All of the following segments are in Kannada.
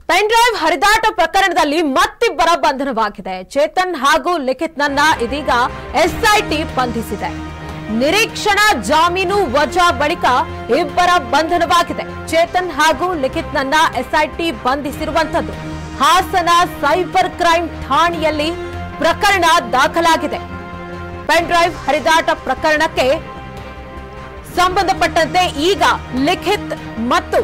ಪೆನ್ ಡ್ರೈವ್ ಹರಿದಾಟ ಪ್ರಕರಣದಲ್ಲಿ ಮತ್ತಿಬ್ಬರ ಬಂಧನವಾಗಿದೆ ಚೇತನ್ ಹಾಗೂ ಲಿಖಿತ್ನನ್ನ ಇದೀಗ ಎಸ್ಐಟಿ ಬಂಧಿಸಿದೆ ನಿರೀಕ್ಷಣಾ ಜಾಮೀನು ವಜಾ ಬಳಿಕ ಇಬ್ಬರ ಬಂಧನವಾಗಿದೆ ಚೇತನ್ ಹಾಗೂ ಲಿಖಿತ್ನನ್ನ ಎಸ್ಐಟಿ ಬಂಧಿಸಿರುವಂತದ್ದು ಹಾಸನ ಸೈಬರ್ ಕ್ರೈಂ ಠಾಣೆಯಲ್ಲಿ ಪ್ರಕರಣ ದಾಖಲಾಗಿದೆ ಪೆನ್ ಡ್ರೈವ್ ಹರಿದಾಟ ಪ್ರಕರಣಕ್ಕೆ ಸಂಬಂಧಪಟ್ಟಂತೆ ಈಗ ಲಿಖಿತ್ ಮತ್ತು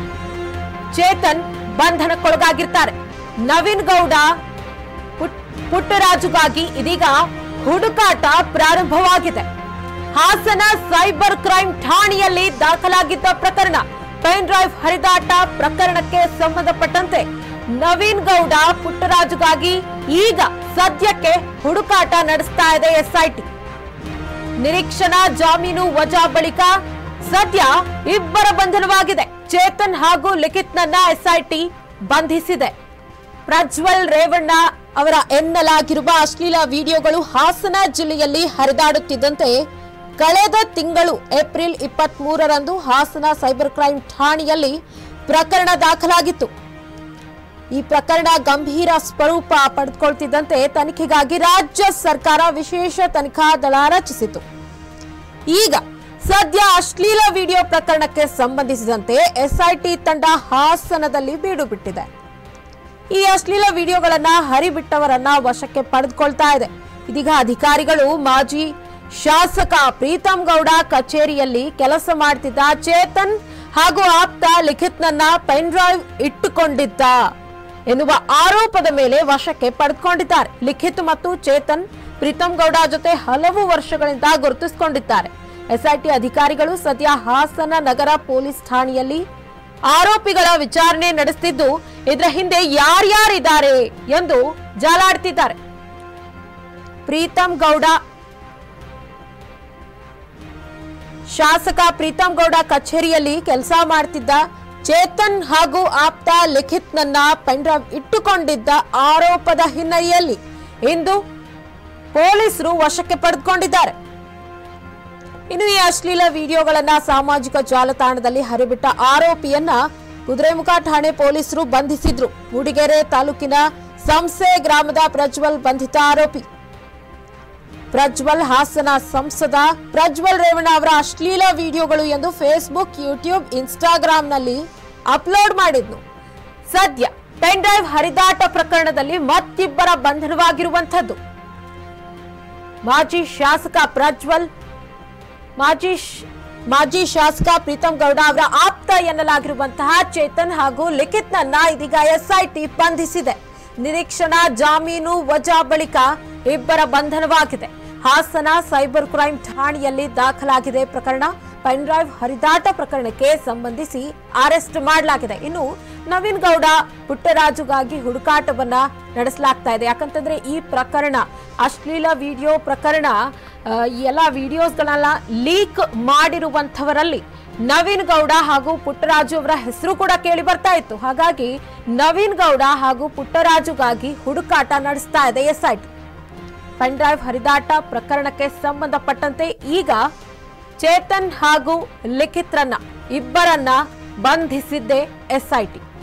ಚೇತನ್ ಬಂಧನಕ್ಕೊಳಗಾಗಿರ್ತಾರೆ ನವೀನ್ ಗೌಡ ಪುಟ್- ಪುಟ್ಟರಾಜುಗಾಗಿ ಇದೀಗ ಹುಡುಕಾಟ ಪ್ರಾರಂಭವಾಗಿದೆ ಹಾಸನ ಸೈಬರ್ ಕ್ರೈಂ ಠಾಣೆಯಲ್ಲಿ ದಾಖಲಾಗಿದ್ದ ಪ್ರಕರಣ ಪೆನ್ ಡ್ರೈವ್ ಹರಿದಾಟ ಪ್ರಕರಣಕ್ಕೆ ಸಂಬಂಧಪಟ್ಟಂತೆ ನವೀನ್ ಗೌಡ ಪುಟ್ಟರಾಜುಗಾಗಿ ಈಗ ಸದ್ಯಕ್ಕೆ ಹುಡುಕಾಟ ನಡೆಸ್ತಾ ಇದೆ ಎಸ್ಐಟಿ ನಿರೀಕ್ಷಣಾ ಜಾಮೀನು ವಜಾ ಬಳಿಕ ಸದ್ಯ ಇಬ್ಬರ ಬಂಧನವಾಗಿದೆ ಚೇತನ್ ಹಾಗೂ ಲಿಖಿತ್ನನ್ನ ಎಸ್ಐಟಿ ಬಂಧಿಸಿದೆ ಪ್ರಜ್ವಲ್ ರೇವಣ್ಣ ಅವರ ಎನ್ನಲಾಗಿರುವ ಅಶ್ಲೀಲ ವಿಡಿಯೋಗಳು ಹಾಸನ ಜಿಲ್ಲೆಯಲ್ಲಿ ಹರಿದಾಡುತ್ತಿದ್ದಂತೆ ಕಳೆದ ತಿಂಗಳು ಏಪ್ರಿಲ್ ಇಪ್ಪತ್ತ್ ಮೂರರಂದು ಹಾಸನ ಸೈಬರ್ ಕ್ರೈಂ ಠಾಣೆಯಲ್ಲಿ ಪ್ರಕರಣ ದಾಖಲಾಗಿತ್ತು ಈ ಪ್ರಕರಣ ಗಂಭೀರ ಸ್ವರೂಪ ಪಡೆದುಕೊಳ್ತಿದ್ದಂತೆ ತನಿಖೆಗಾಗಿ ರಾಜ್ಯ ಸರ್ಕಾರ ವಿಶೇಷ ತನಿಖಾ ದಳ ರಚಿಸಿತು ಈಗ ಸದ್ಯ ಅಶ್ಲೀಲ ವಿಡಿಯೋ ಪ್ರಕರಣಕ್ಕೆ ಸಂಬಂಧಿಸಿದಂತೆ ಎಸ್ಐಟಿ ತಂಡ ಹಾಸನದಲ್ಲಿ ಬೀಡು ಬಿಟ್ಟಿದೆ ಈ ಅಶ್ಲೀಲ ವಿಡಿಯೋಗಳನ್ನ ಹರಿಬಿಟ್ಟವರನ್ನ ವಶಕ್ಕೆ ಪಡೆದುಕೊಳ್ತಾ ಇದೆ ಇದೀಗ ಅಧಿಕಾರಿಗಳು ಮಾಜಿ ಶಾಸಕ ಪ್ರೀತಂ ಗೌಡ ಕಚೇರಿಯಲ್ಲಿ ಕೆಲಸ ಮಾಡ್ತಿದ್ದ ಚೇತನ್ ಹಾಗೂ ಆಪ್ತ ಲಿಖಿತ್ನನ್ನ ಪೆನ್ ಡ್ರೈವ್ ಇಟ್ಟುಕೊಂಡಿದ್ದ ಎನ್ನುವ ಆರೋಪದ ಮೇಲೆ ವಶಕ್ಕೆ ಪಡೆದುಕೊಂಡಿದ್ದಾರೆ ಲಿಖಿತ್ ಮತ್ತು ಚೇತನ್ ಪ್ರೀತಂ ಗೌಡ ಜೊತೆ ಹಲವು ವರ್ಷಗಳಿಂದ ಗುರುತಿಸಿಕೊಂಡಿದ್ದಾರೆ ಎಸ್ಐಟಿ ಅಧಿಕಾರಿಗಳು ಸದ್ಯ ಹಾಸನ ನಗರ ಪೊಲೀಸ್ ಠಾಣೆಯಲ್ಲಿ ಆರೋಪಿಗಳ ವಿಚಾರಣೆ ನಡೆಸುತ್ತಿದ್ದು ಇದರ ಹಿಂದೆ ಯಾರ್ಯಾರಿದ್ದಾರೆ ಎಂದು ಜಾಲಾಡ್ತಿದ್ದಾರೆ ಪ್ರೀತಂ ಗೌಡ ಶಾಸಕ ಪ್ರೀತಂ ಗೌಡ ಕಚೇರಿಯಲ್ಲಿ ಕೆಲಸ ಮಾಡ್ತಿದ್ದ ಚೇತನ್ ಹಾಗೂ ಆಪ್ತ ಲಿಖಿತ್ನನ್ನ ಪೆನ್ಡ್ರೈವ್ ಇಟ್ಟುಕೊಂಡಿದ್ದ ಆರೋಪದ ಹಿನ್ನೆಲೆಯಲ್ಲಿ ಇಂದು ಪೊಲೀಸರು ವಶಕ್ಕೆ ಪಡೆದುಕೊಂಡಿದ್ದಾರೆ ಇನ್ನು ಈ ಅಶ್ಲೀಲ ವಿಡಿಯೋಗಳನ್ನ ಸಾಮಾಜಿಕ ಜಾಲತಾಣದಲ್ಲಿ ಹರಿಬಿಟ್ಟ ಆರೋಪಿಯನ್ನ ಕುದುರೆಮುಖ ಠಾಣೆ ಪೊಲೀಸರು ಬಂಧಿಸಿದ್ರು ಮೂಡಿಗೆರೆ ತಾಲೂಕಿನ ಸಂಸೆ ಗ್ರಾಮದ ಪ್ರಜ್ವಲ್ ಬಂಧಿತ ಆರೋಪಿ ಪ್ರಜ್ವಲ್ ಹಾಸನ ಸಂಸದ ಪ್ರಜ್ವಲ್ ರೇವಣ್ಣ ಅವರ ಅಶ್ಲೀಲ ವಿಡಿಯೋಗಳು ಎಂದು ಫೇಸ್ಬುಕ್ ಯೂಟ್ಯೂಬ್ ಇನ್ಸ್ಟಾಗ್ರಾಂನಲ್ಲಿ ಅಪ್ಲೋಡ್ ಮಾಡಿದ್ನು ಸದ್ಯ ಪೆನ್ ಡ್ರೈವ್ ಹರಿದಾಟ ಪ್ರಕರಣದಲ್ಲಿ ಮತ್ತಿಬ್ಬರ ಬಂಧನವಾಗಿರುವಂಥದ್ದು ಮಾಜಿ ಶಾಸಕ ಪ್ರಜ್ವಲ್ ಮಾಜಿ ಶ್- ಮಾಜಿ ಶಾಸಕ ಪ್ರೀತಂ ಗೌಡ ಅವರ ಆಪ್ತ ಎನ್ನಲಾಗಿರುವಂತಹ ಚೇತನ್ ಹಾಗೂ ಲಿಖಿತ್ನನ್ನ ಇದೀಗ ಎಸ್ಐಟಿ ಬಂಧಿಸಿದೆ ನಿರೀಕ್ಷಣಾ ಜಾಮೀನು ವಜಾ ಬಳಿಕ ಇಬ್ಬರ ಬಂಧನವಾಗಿದೆ ಹಾಸನ ಸೈಬರ್ ಕ್ರೈಂ ಠಾಣೆಯಲ್ಲಿ ದಾಖಲಾಗಿದೆ ಪ್ರಕರಣ ಪೆನ್ ಡ್ರೈವ್ ಹರಿದಾಟ ಪ್ರಕರಣಕ್ಕೆ ಸಂಬಂಧಿಸಿ ಅರೆಸ್ಟ್ ಮಾಡಲಾಗಿದೆ ಇನ್ನು ನವೀನ್ ಗೌಡ ಪುಟ್ಟರಾಜುಗಾಗಿ ಹುಡುಕಾಟವನ್ನ ನಡೆಸಲಾಗ್ತಾ ಇದೆ ಯಾಕಂತಂದ್ರೆ ಈ ಪ್ರಕರಣ ಅಶ್ಲೀಲ ವಿಡಿಯೋ ಪ್ರಕರಣ ಆ, ಈ ಎಲ್ಲ ವಿಡಿಯೋಸ್ಗಳನ್ನ ಲೀಕ್ ಮಾಡಿರುವಂಥವರಲ್ಲಿ ನವೀನ್ ಗೌಡ ಹಾಗೂ ಪುಟ್ಟರಾಜು ಅವರ ಹೆಸರು ಕೂಡ ಕೇಳಿ ಬರ್ತಾ ಇತ್ತು ಹಾಗಾಗಿ ನವೀನ್ ಗೌಡ ಹಾಗೂ ಪುಟ್ಟರಾಜುಗಾಗಿ ಹುಡುಕಾಟ ನಡೆಸ್ತಾ ಇದೆ ಎಸ್ಐಟಿ ಪೆನ್ ಡ್ರೈವ್ ಹರಿದಾಟ ಪ್ರಕರಣಕ್ಕೆ ಸಂಬಂಧಪಟ್ಟಂತೆ ಈಗ ಚೇತನ್ ಹಾಗೂ ಲಿಖಿತ್ರನ್ನ ಇಬ್ಬರನ್ನ ಬಂಧಿಸಿದ್ದೆ ಎಸ್ಐಟಿ